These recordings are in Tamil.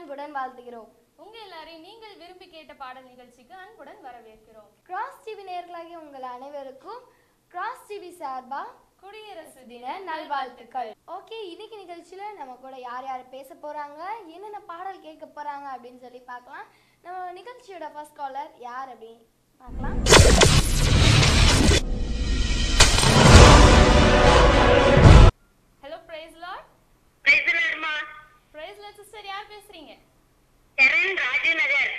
அன்புடன் வாழ்த்துகிறோம் உங்க எல்லாரையும் நீங்கள் விரும்பி கேட்ட பாடல் நிகழ்ச்சிக்கு அன்புடன் வரவேற்கிறோம் கிராஸ் டிவி நேயர்களாகிய உங்கள் அனைவருக்கும் கிராஸ் டிவி சார்பா குடியரசு தின நல்வாழ்த்துக்கள் ஓகே இன்னைக்கு நிகழ்ச்சியில நம்ம கூட யார் யார் பேச போறாங்க என்னென்ன பாடல் கேட்க போறாங்க அப்படின்னு சொல்லி பார்க்கலாம் நம்ம நிகழ்ச்சியோட ஃபர்ஸ்ட் காலர் யார் அப்படின்னு பார்க்கலாம் ஹலோ பிரைஸ் லார்ட் பிரைஸ்லர்மா பிரைஸ் லார்ட் சிஸ்டர் யார் பேசுறீங்க சரண் ராஜநகர்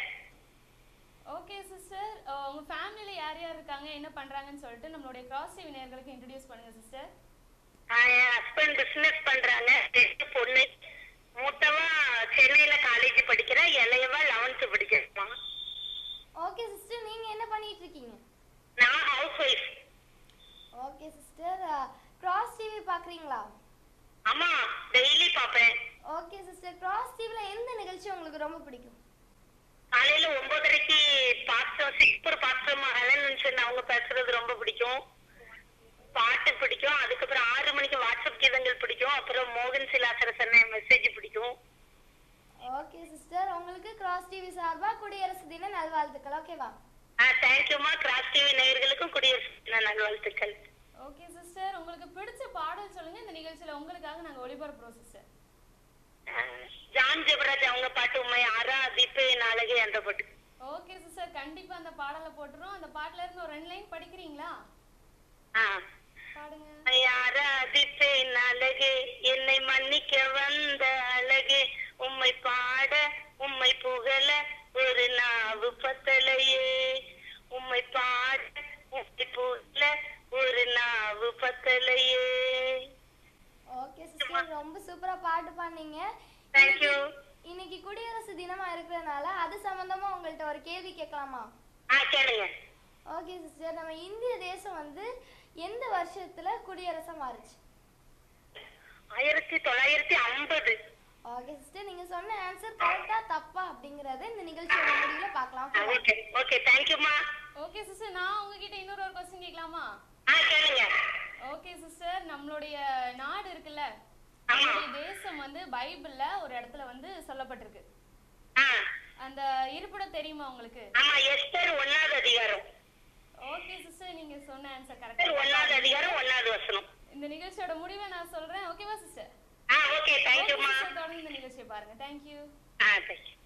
ஓகே சிஸ்டர் உங்க ஃபேமிலில யார் யார் இருக்காங்க என்ன பண்றாங்கன்னு சொல்லிட்டு நம்மளுடைய கிராஸ் டிவி நேயர்களுக்கு இன்ட்ரடியூஸ் பண்ணுங்க சிஸ்டர் என் ஹஸ்பண்ட் பிசினஸ் பண்றாங்க ரெண்டு பொண்ணு மூத்தவா சென்னையில காலேஜ் படிக்கிறா இளையவா லெவன்த் படிக்கிறா ஓகே சிஸ்டர் நீங்க என்ன பண்ணிட்டு இருக்கீங்க நான் housewife okay sister Cross TV பார்க்குறீங்களா ஆமா டெய்லி பாப்பேன் ஓகே சிஸ்டர் கிராஸ் டிவியில் எந்த நிகழ்ச்சி உங்களுக்கு ரொம்ப பிடிக்கும் காலையில ஒன்பதரைக்கு பாஸ்டர் சிக்பூர் பாஸ்டர் ஹெலன் சொன்ன அவங்க பேசுறது ரொம்ப பிடிக்கும் பாட்டு பிடிக்கும் அதுக்கப்புறம் ஆறு மணிக்கு வாட்ஸ்அப் கீதங்கள் பிடிக்கும் அப்புறம் மோகன் சிலாசர சொன்ன மெசேஜ் பிடிக்கும் ஓகே சிஸ்டர் உங்களுக்கு கிராஸ் டிவி சார்பாக குடியரசு தின நல்வாழ்த்துக்கள் ஓகேவா தேங்க்யூமா கிராஸ் டிவி நேயர்களுக்கும் குடியரசு தின நல்வாழ்த்துக்கள் ஓகே சிஸ்டர் உங்களுக்கு பிடிச்ச பாடல் சொல்லுங்க இந்த நிகழ்ச்சியில உங்களுக்காக நாங்க ஒளிபரப்புறோம் சிஸ்டர் அஹ் ஜான் ஜெபராஜ் அவங்க பாட்டு உண்மை ஆரா தீபே நாளகே அந்த பாட்டு ஓகே சிஸ்டர் கண்டிப்பா அந்த பாடலை போட்டுறோம் அந்த பாட்டுல இருந்து ஒரு ரெண்டு லைன் படிக்கிறீங்களா ஆ. பாடுங்க யாரா தீபே நாளகே என்னை மன்னிக்க வந்த அழகே உம்மை பாட உம்மை புகழ ஒரு நாவு பத்தலையே உம்மை பாட உம்மை புகழ ஒரு நாவு பத்தலையே ஓகே சிஸ்டர் ரொம்ப சூப்பரா பாட்டு பாடுனீங்க தேங்க்யூ இன்னைக்கு குடியரசு தினமா இருக்கிறதுனால அது சம்பந்தமா உங்கள்ட்ட ஒரு கேள்வி கேட்கலாமா ஆ கேளுங்க ஓகே சிஸ்டர் நம்ம இந்திய தேசம் வந்து எந்த வருஷத்துல குடியரசா மாறுச்சு ஆயிரத்தி தொள்ளாயிரத்தி ஐம்பது ஓகே சிஸ்டர் நீங்க சொன்ன ஆன்சர் கரெக்டா தப்பா அப்படிங்கறத இந்த நிகழ்ச்சியோட முடிவுல பார்க்கலாம் okay வா? ஓகே ஓகே தேங்க்யூமா ஓகே சிஸ்டர் நான் உங்ககிட்ட இன்னொரு ஒரு கொஸ்டின் கேட்கலாமா ஆ கேளுங்க ஓகே சிஸ்டர் நம்மளுடைய நாடு இருக்குல்ல ஆமா. நம்மளுடைய தேசம் வந்து பைபிள்ல ஒரு இடத்துல வந்து சொல்லப்பட்டிருக்கு ஆ அந்த இருப்பிடம் தெரியுமா உங்களுக்கு ஆமா எஸ்டர் ஒன்னாவது அதிகாரம் ஓகே சிஸ்டர் நீங்க சொன்ன ஆன்சர் எஸ்டர் ஒன்னாவது கரெக்டா அதிகாரம் ஒன்னாவது வசனம் இந்த நிகழ்ச்சியோட முடிவை நான் சொல்றேன் ஓகேவா சிஸ்டர் ஆ ஓகே தேங்க்யூமா தொடர்ந்து இந்த நிகழ்ச்சியை பாருங்க தேங்க்யூ ஆ தேங்க்யூ